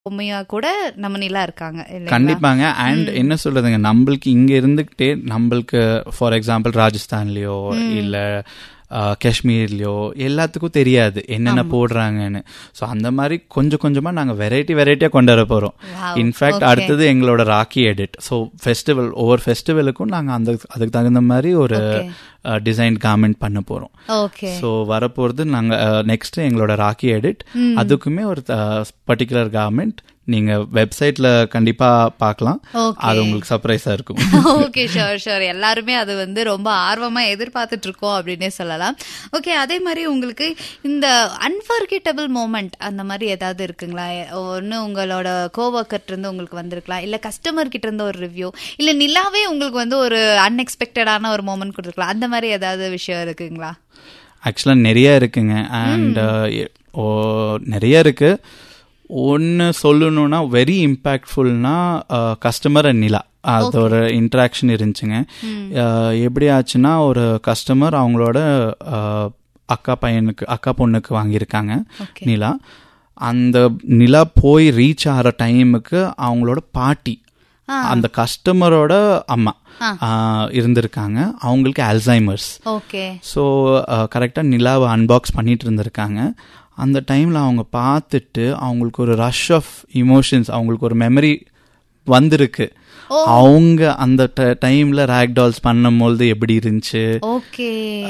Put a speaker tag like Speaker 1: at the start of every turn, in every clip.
Speaker 1: பொம்மையா கூட நம்ம நிலா இருக்காங்க இல்லைங்களா?
Speaker 2: கண்டிப்பாங்க அண்ட் என்ன சொல்றதுங்க நம்மளுக்கு இங்க இருந்துகிட்டே நம்மளுக்கு ஃபார் எக்ஸாம்பிள் ராஜஸ்தான்லயோ இல்ல அஹ், காஷ்மீர்லயோ எல்லாத்துக்கும் தெரியாது என்னென்ன போடுறாங்கன்னு ஸோ அந்த மாதிரி கொஞ்சம் கொஞ்சமா நாங்க வெரைட்டி வெரைட்டியா கொண்டு வர போறோம்
Speaker 1: Wow,
Speaker 2: இன்ஃபேக்ட்
Speaker 1: okay.
Speaker 2: அடுத்தது எங்களோட ராக்கி எடிட் ஸோ ஃபெஸ்டிவல் ஒவ்வொரு ஃபெஸ்டிவலுக்கும் நாங்க அந்த அதுக்கு தகுந்த மாதிரி ஒரு டிசைன் கார்மெண்ட் பண்ண போறோம்
Speaker 1: ஓகே
Speaker 2: ஸோ வரப்போகிறது நாங்கள் நெக்ஸ்ட் எங்களோட ராக்கி எடிட் அதுக்குமே ஒரு பர்டிகுலர் கார்மெண்ட் நீங்க வெப்சைட்ல கண்டிப்பா பார்க்கலாம்
Speaker 1: Okay.
Speaker 2: அது உங்களுக்கு சர்ப்ரைஸா இருக்கும்
Speaker 1: ஓகே ஷோர் ஷோர் எல்லாருமே அது வந்து ரொம்ப ஆர்வமா எதிர்பார்த்துட்டு இருக்கோம் அப்படின்னே சொல்லலாம் ஓகே அதே மாதிரி உங்களுக்கு இந்த அன்ஃபர்கெட்டபிள் மூமெண்ட் அந்த மாதிரி ஏதாவது இருக்குங்களா ஒன்று உங்களோட கோவர்க்கர் இருந்து உங்களுக்கு வந்திருக்கலாம் இல்ல கஸ்டமர் கிட்ட இருந்து ஒரு ரிவ்யூ இல்ல நிலாவே உங்களுக்கு வந்து ஒரு அன்எக்ஸ்பெக்டடான ஒரு மூமெண்ட் கொடுத்துருக்கலாம் அந்த மாதிரி ஏதாவது விஷயம் இருக்குங்களா
Speaker 2: ஆக்சுவலாக நிறைய இருக்குங்க அண்ட் ஓ நிறைய இருக்கு ஒன்று சொல்லணும்னா வெரி இம்பேக்ட்ஃபுல்னா கஸ்டமர் அண்ட் நிலா அதோட இன்ட்ராக்ஷன் இருந்துச்சுங்க அஹ், எப்படி ஆச்சுன்னா ஒரு கஸ்டமர் அவங்களோட அஹ், அக்கா பையனுக்கு அக்கா பொண்ணுக்கு வாங்கியிருக்காங்க
Speaker 1: Okay.
Speaker 2: நிலா அந்த நிலா போய் ரீச் ஆகிற டைமுக்கு அவங்களோட பாட்டி அந்த கஸ்டமரோட அம்மா அஹ், இருந்திருக்காங்க அவங்களுக்கு அல்சைமர்ஸ்
Speaker 1: ஓகே
Speaker 2: ஸோ கரெக்டாக நிலாவை அன்பாக்ஸ் பண்ணிட்டு இருந்திருக்காங்க அந்த டைமில் அவங்க பார்த்துட்டு அவங்களுக்கு ஒரு ரஷ் ஆஃப் இமோஷன்ஸ் அவங்களுக்கு ஒரு மெமரி வந்திருக்கு அவங்க அந்த டைமில் ரேக் டால்ஸ் பண்ணும்போது எப்படி இருந்துச்சு
Speaker 1: ஓகே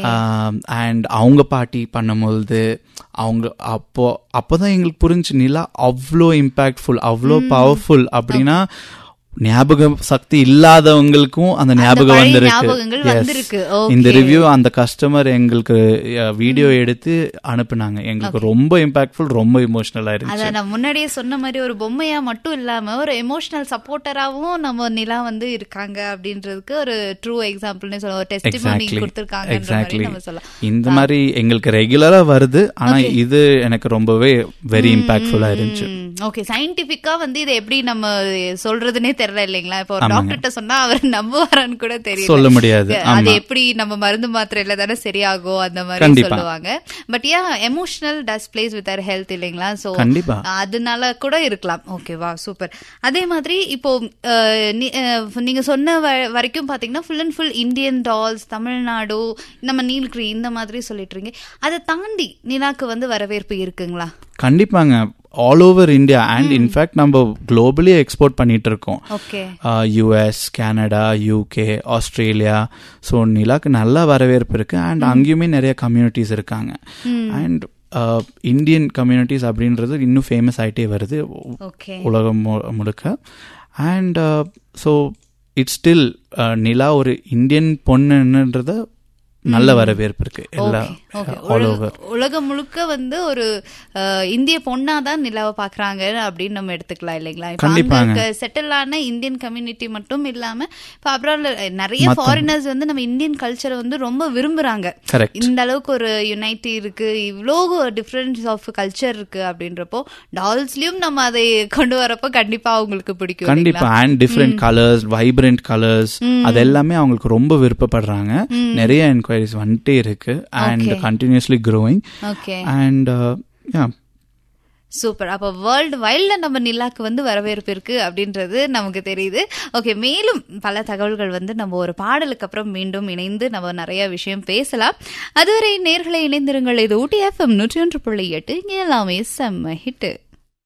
Speaker 2: அண்ட் அவங்க பாட்டி பண்ணும்பொழுது அவங்க அப்போ அப்போதான் எங்களுக்கு புரிஞ்சு நிலா அவ்வளோ இம்பாக்ட்ஃபுல் அவ்வளோ பவர்ஃபுல் அப்படின்னா ஞாபக சக்தி இல்லாதவங்களுக்கும் அந்த ஞாபகம்
Speaker 1: பழைய
Speaker 2: வந்திருக்கு
Speaker 1: ஞாபகங்கள்
Speaker 2: Yes.
Speaker 1: வந்திருக்கு.
Speaker 2: இந்த
Speaker 1: Okay.
Speaker 2: ரிவ்யூ அந்த கஸ்டமர் எங்களுக்கு வீடியோ எடுத்து அனுப்புனாங்க எங்களுக்கு ரொம்ப இம்பாக்ட்ஃபுல் ரொம்ப இமோஷனலா இருந்துச்சு
Speaker 1: அத நான் முன்னாடியே சொன்ன மாதிரி ஒரு பொம்மையா மட்டும் இல்லாம ஒரு எமோஷனல் சப்போர்ட்டராவும் நம்ம நிலா வந்து இருக்காங்க அப்படின்றதுக்கு ஒரு ட்ரூ எக்ஸாம்பிள்னு சொல்ல ஒரு டெஸ்டிமோனி
Speaker 2: எக்ஸாக்ட்லி
Speaker 1: கொடுத்திருக்காங்கன்ற மாதிரி
Speaker 2: எக்ஸாக்ட்லி
Speaker 1: நம்ம சொல்லலாம்
Speaker 2: இந்த மாதிரி எங்களுக்கு ரெகுலரா வருது ஆனா இது எனக்கு ரொம்பவே வெரி இம்பாக்ட்ஃபுல்லா இருந்துச்சு
Speaker 1: ஓகே சயின்டிபிக்கா வந்து இதை எப்படி நம்ம சொல்றதுனே தெரியல இல்லைங்களா இப்போ ஒரு டாக்டர்கிட்ட சொன்னா அவர் நம்புவாரான்னு கூட தெரியல
Speaker 2: சொல்ல முடியாது
Speaker 1: அது
Speaker 2: ஆமா
Speaker 1: எப்படி நம்ம மருந்து மாத்திரையில தானே சரியாகும் அந்த மாதிரி
Speaker 2: கண்டிப்பா.
Speaker 1: சொல்லுவாங்க but an emotional does plays with our health இல்லைங்களா சோ
Speaker 2: கண்டிப்பா
Speaker 1: அதனால கூட இருக்கலாம் ஓகேவா சூப்பர் அதே மாதிரி இப்போ அஹ், நீ- அஹ், நீங்க சொன்ன வ- வரைக்கும் பாத்தீங்கன்னா full and full Indian dolls Tamil Nadu நம்ம நீல்கிரி இந்த மாதிரி சொல்லிட்டு இருக்கீங்க அதை தாண்டி நிலாக்கு வந்து வரவேற்பு இருக்குங்களா
Speaker 2: கண்டிப்பாங்க all over India and in fact நம்ம குளோபலி எக்ஸ்போர்ட் பண்ணிட்டு இருக்கோம்
Speaker 1: okay
Speaker 2: US Canada UK Australia so நிலாக்கு நல்ல வரவேற்பு இருக்கு அண்ட் அங்கேயுமே நிறைய கம்யூனிட்டிஸ் இருக்காங்க அண்ட் இந்தியன் கம்யூனிட்டிஸ் அப்படின்றது இன்னும் ஃபேமஸ் ஆயிட்டே வருது
Speaker 1: ஓகே
Speaker 2: உலகம் மு- முழுக்க and so it's still Nila ஒரு இந்தியன் பொண்ணுன்றத நல்ல வரவேற்பு இருக்கு எல்லா
Speaker 1: ஓகே
Speaker 2: ஆல் ஓவர்
Speaker 1: உலகம் முழுக்க வந்து ஒரு அஹ், இந்திய பொண்ணா தான் நிலாவை பாக்குறாங்க அப்படின்னு நம்ம எடுத்துக்கலாம் இல்லைங்களா இப்ப
Speaker 2: கண்டிப்பாங்க.
Speaker 1: அங்க செட்டில் ஆன இந்தியன் கம்யூனிட்டி மட்டும் இல்லாம இப்ப அப்புறம் நிறைய ஃபாரினர்ஸ் வந்து நம்ம இந்தியன் கல்ச்சரை வந்து ரொம்ப விரும்புறாங்க
Speaker 2: கரெக்ட்
Speaker 1: இந்த அளவுக்கு ஒரு யுனைட்டி இருக்கு இவ்வளோ டிஃபரன்ஸ் ஆஃப் கல்ச்சர் இருக்கு அப்படின்றப்போ டால்ஸ்லயும் நம்ம அதை கொண்டு வரப்போ கண்டிப்பா அவங்களுக்கு பிடிக்கும்
Speaker 2: கண்டிப்பா and different colours vibrant colours அது எல்லாமே அவங்களுக்கு ரொம்ப விருப்பப்படுறாங்க நிறைய என்கொயரிஸ் வந்துட்டே இருக்கு and continuously growing
Speaker 1: okay
Speaker 2: and yeah
Speaker 1: super அப்ப வேர்ல்டு வைல்ட்ல நம்ம நிலாக்கு வந்து வரவேற்பு இருக்கு அப்படின்றது நமக்கு தெரியுது ஓகே மேலும் பல தகவல்கள் வந்து நம்ம ஒரு பாடலுக்கு அப்புறம் மீண்டும் இணைந்து நம்ம நிறைய விஷயம் பேசலாம் அதுவரை நேர்களை இணைந்திருங்கள் இது ஊட்டி எஃப்எம் நூற்றி ஒன்று புள்ளி எட்டு இங்கே எல்லாமே செம்ம ஹிட்டு